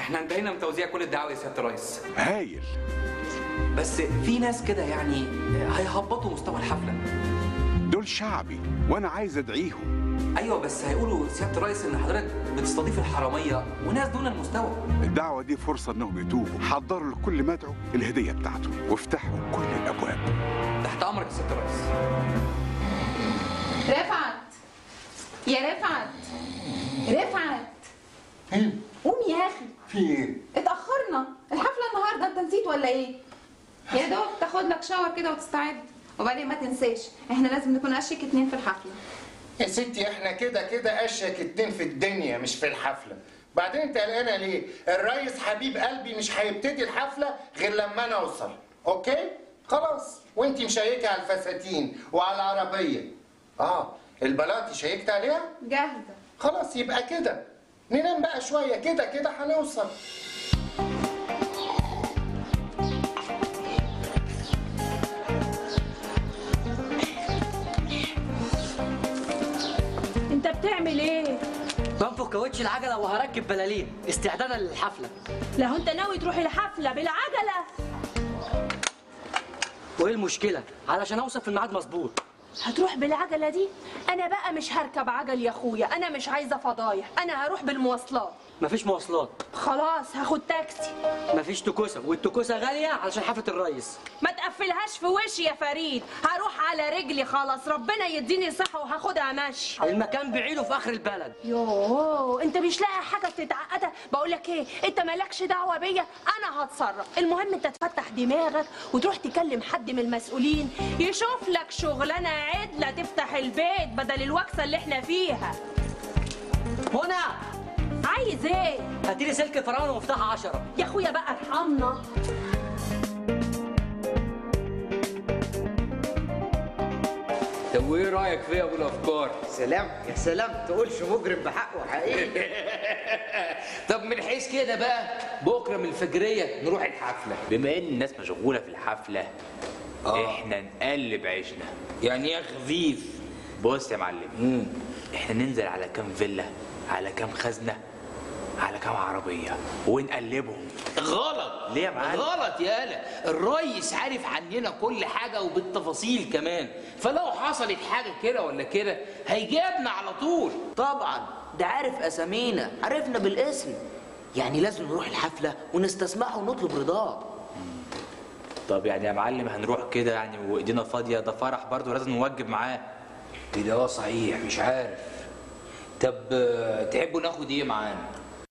احنا انتهينا من توزيع كل الدعاوي يا سياده الرئيس هايل بس في ناس كده يعني هيهبطوا مستوى الحفله دول شعبي وانا عايز ادعيهم ايوه بس هيقولوا سياده الرئيس ان حضرتك بتستضيف الحراميه وناس دون المستوى الدعوة دي فرصة انهم يتوبوا حضروا لكل مدعو الهدية بتاعته وافتحوا كل الابواب تحت امرك يا سياده الرئيس رفعت يا رفعت رفعت قوم يا اخي في ايه؟ اتاخرنا الحفله النهارده انت نسيت ولا ايه يا دوب تاخد لك شاور كده وتستعد وبعدين ما تنساش احنا لازم نكون اشيك اتنين في الحفله يا ستي احنا كده كده اشيك اتنين في الدنيا مش في الحفله بعدين انت قلقانه ليه؟ الريس حبيب قلبي مش هيبتدي الحفله غير لما انا اوصل اوكي؟ خلاص وانت مشيكه على الفساتين وعلى العربيه اه البلاطي شيكت عليها؟ جاهزه خلاص يبقى كده ننام بقى شويه كده كده هنوصل انت بتعمل ايه بنفخ كاوتش العجله وهركب بلالين استعدادا للحفله لو انت ناوي تروح الحفله بالعجله وايه المشكله علشان اوصل في الميعاد مظبوط هتروح بالعجله دي انا بقى مش هركب عجل يا اخويا انا مش عايزه فضايح انا هروح بالمواصلات مفيش مواصلات خلاص هاخد تاكسي مفيش توكوسه والتوكوسه غاليه علشان حفله الريس ما تقفلهاش في وشي يا فريد هروح على رجلي خلاص ربنا يديني صحه وهاخدها مشي المكان بعيده في اخر البلد يوه انت مش لاقي حاجه تتعقدها بقول لك ايه انت مالكش دعوه بيا انا هتصرف المهم انت تفتح دماغك وتروح تكلم حد من المسؤولين يشوف لك شغلانه عدله تفتح البيت بدل الوكسه اللي احنا فيها هنا عايز ايه هاتيلي سلك الفراعنه ومفتاح 10 يا اخويا بقى ارحمنا طب وايه رايك فيا ابو الافكار سلام يا سلام تقولش مجرم بحقه حقيقي طب من حيث كده بقى بكره من الفجريه نروح الحفله بما ان الناس مشغوله في الحفله آه. احنا نقلب عيشنا يعني ايه خفيف بص يا معلم احنا ننزل على كام فيلا على كام خزنه على كام عربيه ونقلبهم غلط ليه يا معلم؟ غلط يالا الريس عارف عننا كل حاجه وبالتفاصيل كمان فلو حصلت حاجه كده ولا كده هيجابنا على طول طبعا ده عارف اسامينا عرفنا بالاسم يعني لازم نروح الحفله ونستسمعه ونطلب رضاه طب يعني يا معلم هنروح كده يعني وايدينا فاضيه ده فرح برضه لازم نوجب معاه كده اه صحيح مش عارف طب آه، تحبوا ناخد ايه معانا